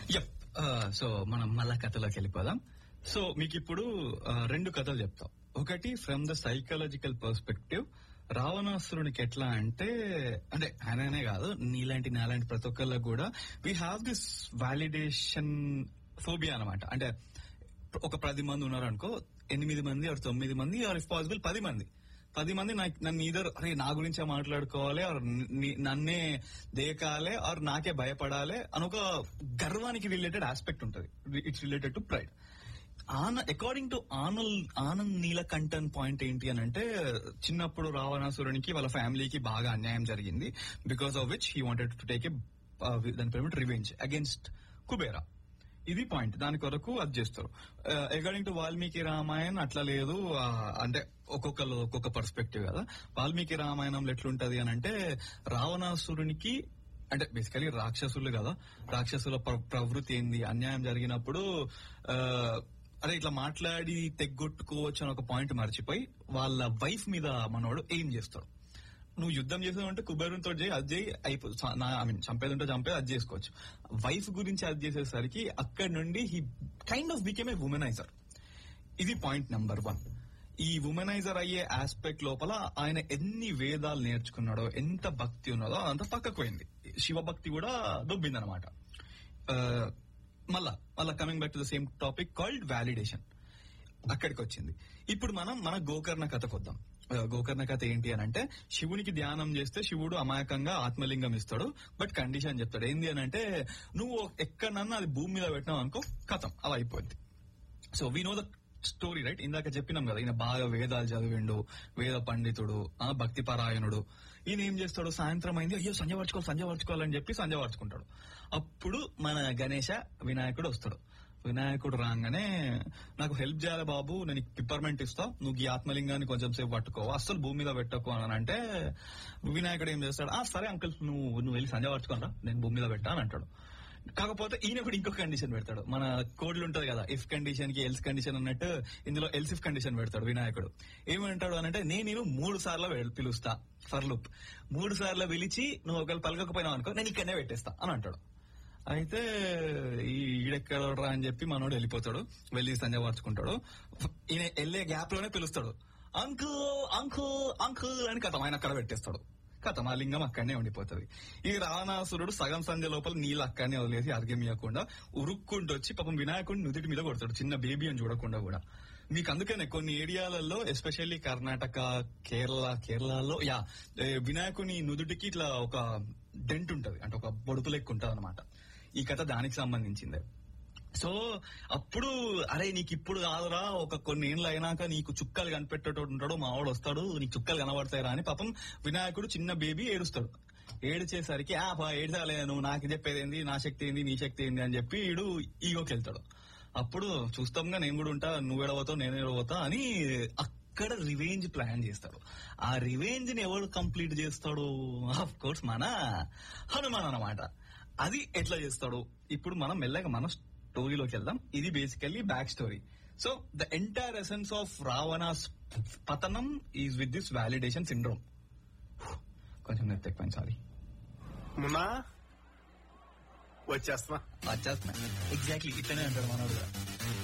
yup so మనం మళ్ళా కథలోకి వెళ్ళిపోదాం సో మీకు ఇప్పుడు ఆ, రెండు కథలు చెప్తాం ఒకటి ఫ్రమ్ ద సైకలాజికల్ పర్స్పెక్టివ్ రావణాసురునికి ఎట్లా అంటే అంటే ఆయననే కాదు నీలాంటి నాలాంటి ప్రతి ఒక్కళ్ళకి కూడా we have this validation phobia అనమాట అంటే ఒక పది మంది ఉన్నారు అనుకో ఎనిమిది మంది ఆర్ తొమ్మిది మంది ఆర్ ఇఫ్ పాసిబుల్ పది మంది పది మంది నాకు నన్ను ఈధర్ అరే నా గురించే మాట్లాడుకోవాలి ఆర్ నన్నే దేకాలే ఆర్ నాకే భయపడాలి అని ఒక గర్వానికి రిలేటెడ్ ఆస్పెక్ట్ ఉంటుంది ఇట్స్ రిలేటెడ్ టు ప్రైడ్ ఆన according to Anand Anand Neelakantan point ఏంటి అని అంటే చిన్నప్పుడు రావణాసురునికి వాళ్ళ ఫ్యామిలీకి బాగా అన్యాయం జరిగింది because of which he wanted to take a దాని పేరు రివెంజ్ అగేన్స్ట్ కుబేరా ఇది పాయింట్ దాని కొరకు అది చేస్తారు అకార్డింగ్ టు వాల్మీకి రామాయణం అట్లా లేదు ఆ, అంటే ఒక్కొక్కరు ఒక్కొక్క పర్స్పెక్టివ్ కదా వాల్మీకి రామాయణంలో ఎట్లుంటది అని అంటే రావణాసురునికి అంటే బేసికలీ రాక్షసులు కదా రాక్షసుల ప్ర- ప్రవృత్తి ఏంది అన్యాయం జరిగినప్పుడు ఆ, అరే ఇట్లా మాట్లాడి తెగ్గొట్టుకోవచ్చు అని ఒక పాయింట్ మర్చిపోయి వాళ్ళ వైఫ్ మీద మనోడు ఏం చేస్తాడు నువ్వు యుద్ధం చేసావంటే కుబేరునితో చేయి అది చేయి అయిపో ఐ మీన్ చంపేదంటే చంపేది అది చేసుకోవచ్చు వైఫ్ గురించి అది చేసేసరికి అక్కడి నుండి he kind of became a womaniser ఇది పాయింట్ నెంబర్ వన్ ఈ ఉమెనైజర్ అయ్యే ఆస్పెక్ట్ లోపల ఆయన ఎన్ని వేదాలు నేర్చుకున్నాడో ఎంత భక్తి ఉన్నదో అంత పక్కకు పోయింది శివభక్తి కూడా దొబ్బిందనమాట మళ్ళా మళ్ళా coming back to the same topic called validation అక్కడికి వచ్చింది ఇప్పుడు మనం మన గోకర్ణ కథకు వద్దాం ఆ, గోకర్ణ కథ ఏంటి అని అంటే శివునికి ధ్యానం చేస్తే శివుడు అమాయకంగా ఆత్మలింగం ఇస్తాడు బట్ కండిషన్ చెప్తాడు ఏంది అని అంటే నువ్వు ఎక్కడన్నా అది భూమి మీద పెట్టినావు అనుకో కథం అలా అయిపోద్ది so we know the story right ఇందాక చెప్పినాం కదా ఈయన బాగా వేదాలు చదివిండు వేద పండితుడు ఆ భక్తి పరాయణుడు ఈయన ఏం చేస్తాడు సాయంత్రం అయింది అయ్యో సంజ పరచుకోవాలి సంజ పరచుకోవాలని చెప్పి సంజ పరచుకుంటాడు అప్పుడు మన గణేష వినాయకుడు వస్తాడు వినాయకుడు రాగానే నాకు హెల్ప్ చేయాలి బాబు నేను పిప్పర్మెంట్ ఇస్తా నువ్వు ఈ ఆత్మలింగాన్ని కొంచెం సేపు పట్టుకో అస్సలు భూమి మీద పెట్టకు అని అంటే వినాయకుడు ఏం చేస్తాడు ఆ సరే అంకుల్ నువ్వు నువ్వు వెళ్ళి సంజ పరచుకోనరా నేను భూమి మీద పెట్టా అని అంటాడు కాకపోతే ఈయన కూడా ఇంకో కండిషన్ పెడతాడు మన కోడ్లు ఉంటది కదా ఇఫ్ కండిషన్ కి ఎల్స్ కండిషన్ అన్నట్టు ఇందులో ఎల్స్ ఇఫ్ కండిషన్ పెడతాడు వినాయకుడు ఏమంటాడు అని అంటే నేను నేను మూడు సార్లు వెళ్- పిలుస్తా ఫర్ లుప్ మూడు సార్లు పిలిచి నువ్వు ఒకవేళ పలకకపోయినావు అనుకో నేను ఇక్కడనే పెట్టేస్తా అని అంటాడు అయితే ఈ ఈడెక్కడరా అని చెప్పి మనోడు వెళ్ళిపోతాడు వెళ్ళి సంజయ్ వార్చుకుంటాడు ఈయన వెళ్ళే గ్యాప్ లోనే పిలుస్తాడు అంకుల్ అంకుల్ అంకుల్ అని కథం ఆయన అక్కడ పెట్టేస్తాడు కథం ఆ లింగం అక్కడనే ఉండిపోతుంది ఈ రావణాసురుడు సగం సంధ్య లోపల నీళ్ళు అక్కడనే వదిలేసి అర్ఘ్యమియకుండా ఉరుక్కుంటూ వచ్చి పాపం వినాయకుడిని నుదుటి మీద కొడతాడు చిన్న బేబీ అని చూడకుండా కూడా మీకు అందుకనే కొన్ని ఏరియాలలో ఎస్పెషల్లీ కర్ణాటక కేరళ కేరళలో యా ఏ, వినాయకుని నుదుటికి ఇట్లా ఒక డెంట్ ఉంటది అంటే ఒక బొడుపు లెక్క ఉంటది అనమాట ఈ కథ దానికి సంబంధించిందే సో అప్పుడు అరే నీకు ఇప్పుడు కాదురా ఒక కొన్ని ఏళ్ళు అయినాక నీకు చుక్కలు కనిపెట్టేటోడు ఉంటాడు మా వాడు వస్తాడు నీకు చుక్కలు కనబడతాయిరా అని పాపం వినాయకుడు చిన్న బేబీ ఏడుస్తాడు ఏడిచేసరికి ఆ బా ఏడ్చాలే నువ్వు నాకు చెప్పేది ఏంది నా శక్తి ఏంది నీ శక్తి ఏంది అని చెప్పి వీడు ఈగోకి వెళ్తాడు అప్పుడు చూస్తాంగా నేను కూడా ఉంటా నువ్వు ఎడవతావు నేను ఎడవతా అని అక్కడ రివెంజ్ ప్లాన్ చేస్తాడు ఆ రివెంజ్ ని ఎవరు కంప్లీట్ చేస్తాడు ఆఫ్ కోర్స్ మన హనుమాన్ అన్నమాట అది ఎట్లా చేస్తాడు ఇప్పుడు మనం మెల్లగా మన స్టోరీలోకి వెళ్దాం ఇది basically back story so the entire essence of Ravana's పతనం is with this validation syndrome కొంచెం నెత్తి ఎక్కువ సారీ మున్నా వచ్చేస్తున్నా వచ్చేస్తున్నా ఎగ్జాక్ట్లీ ఇట్లనే అంటాడు మనోడు కూడా